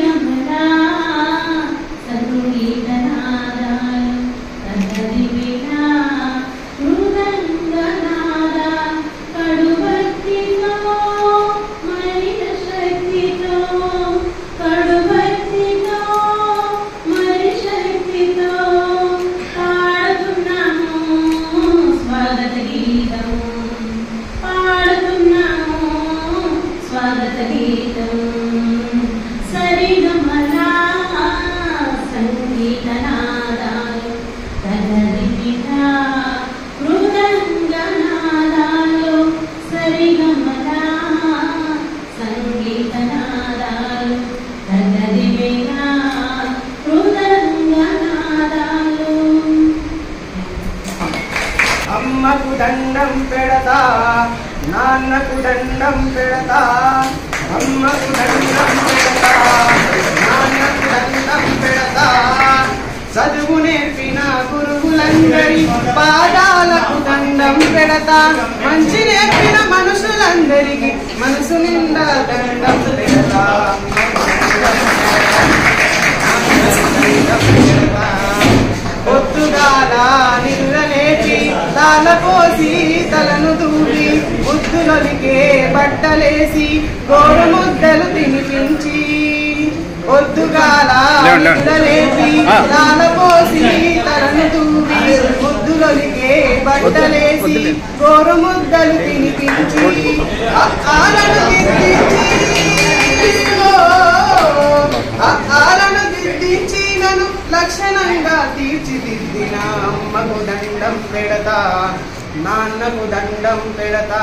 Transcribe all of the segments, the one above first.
సరిగమలా సంగీతనాదాలు తనదివిలా మృదంగనాద కడుభక్తితో మరిన శక్తితో కడుభక్తితో మరి శక్తితో పాడుతున్నాము స్వాగత గీతం పాడుతున్నాము స్వాగత గీతం సరిగమలా సంగీతనాదాలు తనదివిలా మృదంగనాదాలు సరిగమలా సంగీతనాదాలు తనదివిలా మృదంగనాదాలు అమ్మకు దండం పెడతా నాన్నకు దండం పెడతా అమ్మకు దండం పెడతా నాన్నకు దండం పెడతా చదువు నేర్పిన గురువులందరి పాదాలకు దండం పెడతా మంచి నేర్పిన మనుషులందరికీ మనసు నిండా దండం పెడతా పొద్దుగాల నిద్రలేచి తాళ పోసి తలను దూరి ముద్దులొలికే బట్టలేసి గోర ముద్దలు తినిపించి పొద్దుగాల లేవండి, లేవండి. నిద్రలేచి ఆ. తాళ పోసి తలను దూరి ముద్దులొలికే బట్టలేసి వద్దులే. గోర ముద్దలు తినిపించి ఆలను దిద్దించి ఆలను దిద్దించి నన్ను లక్షణంగా తీర్చిదిద్దిన అమ్మకు దండం పెడతా నాన్నకు దండం పెడతా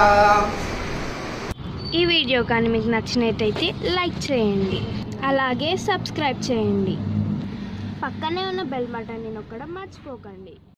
ఈ వీడియో కానీ మీకు నచ్చినట్టయితే లైక్ చేయండి అలాగే సబ్స్క్రైబ్ చేయండి పక్కనే ఉన్న బెల్ బటన్ని నొక్కడం మర్చిపోకండి